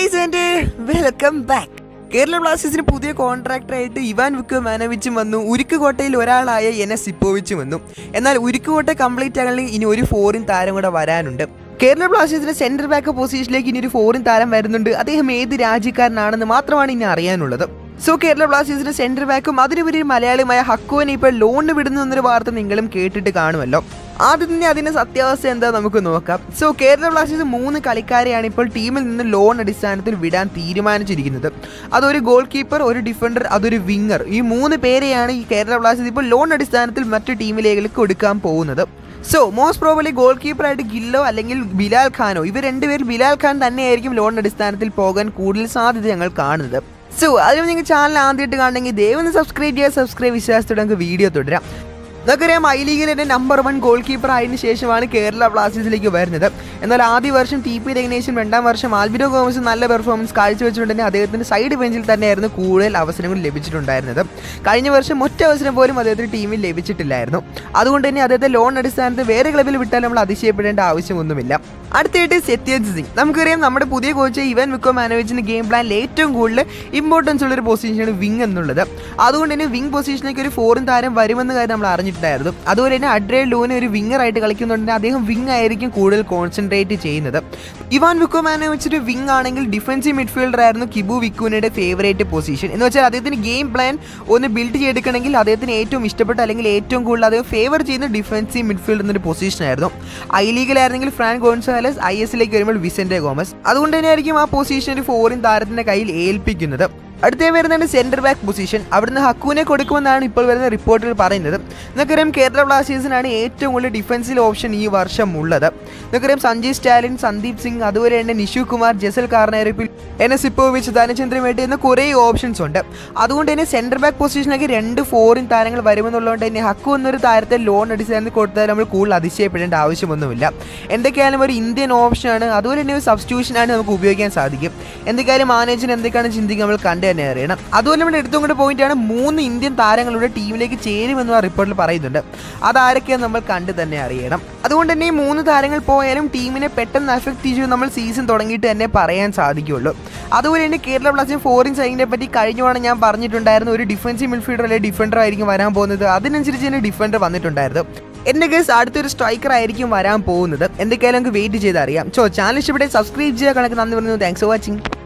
guys and welcome back Kerala ബ്ലാസ്റ്റേഴ്സിന് പുതിയ കോൺട്രാക്ടറായിട്ട് Ivan വിക്കോ മാനവിച്ചും വന്നു ഉരുക്കുകോട്ടയിൽ ഒരാളായ എൻ എസ് സിപ്പോവിച്ചും വന്നു എന്നാൽ ഉരുക്കുകോട്ട കംപ്ലീറ്റ് ആകണമെങ്കിൽ ഇനി ഒരു ഫോറിൻ താരം കൂടെ വരാനുണ്ട് കേരള ബ്ലാസ്റ്റേഴ്സിന്റെ സെന്റർ ബാക്ക് പൊസിഷനിലേക്ക് ഇനി ഒരു ഫോറിൻ താരം വരുന്നുണ്ട് അദ്ദേഹം ഏത് രാജ്യക്കാരനാണെന്ന് മാത്രമാണ് ഇനി അറിയാനുള്ളത് സോ കേരള ബ്ലാസ്റ്റേഴ്സിന്റെ സെന്റർ ബാക്കും അതിനുപരി ഒരു മലയാളിയുമായ ഹക്കുവിനെ ഇപ്പോൾ ലോണിന് വിടുന്നു എന്നൊരു വാർത്ത നിങ്ങളും കേട്ടിട്ട് കാണുമല്ലോ ആദ്യം തന്നെ അതിന്റെ സത്യാവസ്ഥ എന്താ നമുക്ക് നോക്കാം സോ കേരള ബ്ലാസ്റ്റേഴ്സ് മൂന്ന് കളിക്കാരെയാണ് ഇപ്പോൾ ടീമിൽ നിന്ന് ലോൺ അടിസ്ഥാനത്തിൽ വിടാൻ തീരുമാനിച്ചിരിക്കുന്നത് അതൊരു ഗോൾ കീപ്പർ ഒരു ഡിഫൻഡർ അതൊരു വിങ്ങർ ഈ മൂന്ന് പേരെയാണ് ഈ കേരള ബ്ലാസ്റ്റേഴ്സ് ഇപ്പോൾ ലോൺ അടിസ്ഥാനത്തിൽ മറ്റു ടീമിലേക്ക് കൊടുക്കാൻ പോകുന്നത് സോ മോസ്റ്റ് പ്രോബബ്ലി ഗോൾ കീപ്പറായിട്ട് ഗില്ലോ അല്ലെങ്കിൽ ബിലാൽ ഖാനോ ഇവർ രണ്ടുപേരും ബിലാൽ ഖാൻ തന്നെയായിരിക്കും ലോൺ അടിസ്ഥാനത്തിൽ പോകാൻ കൂടുതൽ സാധ്യത ഞങ്ങൾ കാണുന്നത് സോ അതിന് നിങ്ങൾ ചാനൽ ആദ്യമായിട്ട് കാണണമെങ്കിൽ ദയവൊന്ന് സബ്സ്ക്രൈബ് ചെയ്യുക സബ്സ്ക്രൈബ് വിശ്വാസത്തോടെ നമുക്ക് വീഡിയോ തുടരാം നമുക്കറിയാം ഐ ലീഗിൽ തന്നെ നമ്പർ വൺ ഗോൾ കീപ്പർ ആയതിനു ശേഷമാണ് കേരള ബ്ലാസ്റ്റേഴ്സിലേക്ക് വരുന്നത് എന്നാൽ ആദ്യ വർഷം ടി പി രഗ്നേഷൻ രണ്ടാം വർഷം ആൽബിനോ ഗോമസ് നല്ല പെർഫോമൻസ് കാഴ്ചവെച്ചുകൊണ്ടുതന്നെ അദ്ദേഹത്തിന് സൈഡ് ബെഞ്ചിൽ തന്നെയായിരുന്നു കൂടുതൽ അവസരങ്ങൾ ലഭിച്ചിട്ടുണ്ടായിരുന്നത് കഴിഞ്ഞ വർഷം ഒറ്റ അവസരം പോലും അദ്ദേഹത്തിന് ടീമിൽ ലഭിച്ചിട്ടില്ലായിരുന്നു അതുകൊണ്ട് തന്നെ അദ്ദേഹത്തെ ലോൺ അടിസ്ഥാനത്തിൽ വേറെ ക്ലബിൽ വിട്ടാൽ നമ്മൾ അതിശയപ്പെടേണ്ട ആവശ്യമൊന്നുമില്ല അടുത്തായിട്ട് സത്യജിത് സിംഗ് നമുക്കറിയാം നമ്മുടെ പുതിയ കോച്ച് ഇവൻ വിക്കോ മാനേജിന്റെ ഗെയിം പ്ലാനിൽ ഏറ്റവും കൂടുതൽ ഇമ്പോർട്ടൻസ് ഉള്ള ഒരു പൊസിഷനാണ് വിങ് എന്നുള്ളത് അതുകൊണ്ട് തന്നെ വിങ് പൊസിഷനിലേക്ക് ഒരു ഫോറിൻ താരം വരുമെന്ന കാര്യം നമ്മൾ അറിഞ്ഞിട്ടുണ്ടായിരുന്നു അതുപോലെ തന്നെ അഡ്രേ ലൂനെ ഒരു വിങ്ങർ ആയിട്ട് കളിക്കുന്നുണ്ടെങ്കിൽ അദ്ദേഹം വിങ് ആയിരിക്കും കൂടുതൽ കോൺസെൻട്രേറ്റ് ചെയ്യുന്നത് ഇവാൻ വിക്കോ മാനേജിന്റെ വിങ് ആണെങ്കിൽ ഡിഫൻസീവ് മിഡ്ഫീൽഡർ ആയിരുന്നു കിബു വിക്കുവിനയുടെ ഫേവറേറ്റ് പൊസിഷൻ എന്ന് വെച്ചാൽ അദ്ദേഹത്തിന് ഗെയിം പ്ലാൻ ഒന്ന് ബിൽഡ് ചെയ്തെടുക്കണമെങ്കിൽ അദ്ദേഹത്തിന് ഏറ്റവും ഇഷ്ടപ്പെട്ട അല്ലെങ്കിൽ ഏറ്റവും കൂടുതൽ അദ്ദേഹം ഫേവർ ചെയ്യുന്ന ഡിഫൻസീവ് മിഡ്ഫീൽഡ് എന്നൊരു പൊസിഷൻ ആയിരുന്നു ഐ ലീഗിലായിരുന്നെങ്കിൽ ഫ്രാൻ ഗോൺസാലസ് ഐ എസിലേക്ക് വരുമ്പോൾ വിസെന്റെ ഗോമസ് അതുകൊണ്ട് തന്നെയായിരിക്കും ആ പൊസിഷൻ ഒരു ഫോറിൻ താരത്തിന്റെ കയ്യിൽ ഏൽപ്പിക്കുന്നത് അടുത്ത വരുന്നതാണ് സെന്റർ ബാക്ക് പൊസിഷൻ അവിടുന്ന് ഹക്കുവിനെ കൊടുക്കുമെന്നാണ് ഇപ്പോൾ വരുന്ന റിപ്പോർട്ടുകൾ പറയുന്നത് നമുക്കറിയാം കേരള ബ്ലാസ്റ്റേഴ്സിനാണ് ഏറ്റവും കൂടുതൽ ഡിഫൻസിൽ ഓപ്ഷൻ ഈ വർഷം ഉള്ളത് നമുക്കറിയാം സഞ്ജയ് സ്റ്റാലിൻ സന്ദീപ് സിംഗ് അതുപോലെ തന്നെ നിഷു കുമാർ ജസൽ കാർണേരപ്പിൽ എൻ എസ് ഇപ്പോവിച്ച് ധനചന്ദ്രൻ വേണ്ടി എന്ന കുറേ ഓപ്ഷൻസ് ഉണ്ട് അതുകൊണ്ട് തന്നെ സെന്റർ ബാക്ക് പൊസിഷനിലേക്ക് രണ്ട് ഫോറിൻ താരങ്ങൾ വരുമെന്നുള്ളതുകൊണ്ട് തന്നെ ഹക്കു എന്നൊരു താരത്തെ ലോൺ അടിസ്ഥാനത്തിൽ കൊടുത്താൽ നമ്മൾ കൂടുതൽ അതിശയപ്പെടേണ്ട ആവശ്യമൊന്നുമില്ല എന്തൊക്കെയായാലും ഒരു ഇന്ത്യൻ ഓപ്ഷനാണ് അതുപോലെ തന്നെ ഒരു സബ്സ്റ്റിറ്റ്യൂഷനാണ് നമുക്ക് ഉപയോഗിക്കാൻ സാധിക്കും എന്തൊക്കെയായാലും മാനേജർ എന്തൊക്കെയാണ് ചിന്തിക്കുക നമ്മൾ കണ്ടു തന്നെ അറിയണം അതുപോലെ നമ്മുടെ എടുത്തും കൊണ്ട് പോയിട്ടാണ് മൂന്ന് ഇന്ത്യൻ താരങ്ങളുടെ ടീമിലേക്ക് ചേരുമെന്നുള്ള റിപ്പോർട്ടിൽ പറയുന്നുണ്ട് അതാരൊക്കെയാണ് നമ്മൾ കണ്ടു തന്നെ അറിയണം അതുകൊണ്ട് തന്നെ ഈ മൂന്ന് താരങ്ങൾ പോയാലും ടീമിനെ പെട്ടെന്ന് അഫക്റ്റ് ചെയ്തു നമ്മൾ സീസൺ തുടങ്ങിയിട്ട് തന്നെ പറയാൻ സാധിക്കുള്ളൂ അതുപോലെ തന്നെ കേരള ബ്ലാസ്റ്റേഴ്സ് ഫോറിൻ സൈനിനെ പറ്റി കഴിഞ്ഞ ഞാൻ പറഞ്ഞിട്ടുണ്ടായിരുന്നു ഒരു ഡിഫൻസീവ് മിഡ്ഫീൽഡർ അല്ലെങ്കിൽ ഡിഫൻഡർ ആയിരിക്കും വരാൻ പോകുന്നത് അതിനനുസരിച്ച് തന്നെ ഡിഫൻഡർ വന്നിട്ടുണ്ടായിരുന്നു എൻ്റെ കേസ് അടുത്തൊരു സ്ട്രൈക്കർ ആയിരിക്കും വരാൻ പോകുന്നത് എന്തൊക്കെയാലും നമുക്ക് വെയിറ്റ് ചെയ്ത് അറിയാം സോ ചാനൽ ഇഷ്ടപ്പെട്ടെ സബ്സ്ക്രൈബ് ചെയ്യുക കണക്ക് നന്ദി പറയുന്നു താങ്ക്സ് ഫോർ വാച്ചിങ്